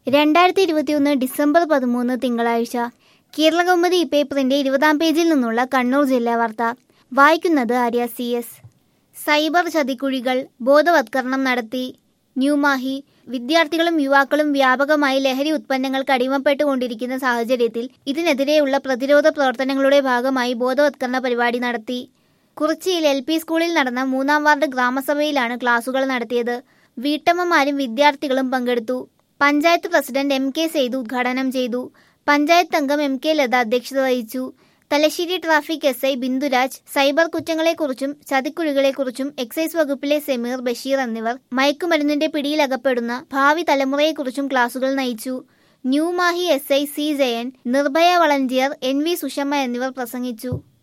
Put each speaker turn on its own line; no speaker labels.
രണ്ടായിരത്തി ഇരുപത്തിയൊന്ന് ഡിസംബർ പതിമൂന്ന് തിങ്കളാഴ്ച കേരളകൗമുദി പേപ്പറിന്റെ ഇരുപതാം പേജിൽ നിന്നുള്ള കണ്ണൂർ ജില്ലാ വാർത്ത വായിക്കുന്നത് ആര്യ സി എസ് സൈബർ ചതിക്കുഴികൾ ബോധവത്കരണം നടത്തി ന്യൂമാഹി വിദ്യാർത്ഥികളും യുവാക്കളും വ്യാപകമായി ലഹരി ഉത്പന്നങ്ങൾക്ക് അടിമപ്പെട്ടുകൊണ്ടിരിക്കുന്ന സാഹചര്യത്തിൽ ഇതിനെതിരെയുള്ള പ്രതിരോധ പ്രവർത്തനങ്ങളുടെ ഭാഗമായി ബോധവത്കരണ പരിപാടി നടത്തി കുറിച്ചിയിൽ എൽ പി സ്കൂളിൽ നടന്ന മൂന്നാം വാർഡ് ഗ്രാമസഭയിലാണ് ക്ലാസുകൾ നടത്തിയത് വീട്ടമ്മമാരും വിദ്യാർത്ഥികളും പങ്കെടുത്തു panchayat president M K Seythu ഉദ്ഘാടനം ചെയ്തു പഞ്ചായത്ത് അംഗം എം കെ ലത അധ്യക്ഷത വഹിച്ചു Thalassery traffic S I Binduraj cyber കുറ്റങ്ങളെക്കുറിച്ചും ചതിക്കുഴികളെക്കുറിച്ചും എക്സൈസ് വകുപ്പിലെ സെമീർ ബഷീർ എന്നിവർ മയക്കുമരുന്നിന്റെ പിടിയിലകപ്പെടുന്ന ഭാവി തലമുറയെക്കുറിച്ചും ക്ലാസുകൾ നയിച്ചു New Mahe S I C Jayan Nirbhaya volunteer N V Sushama എന്നിവർ പ്രസംഗിച്ചു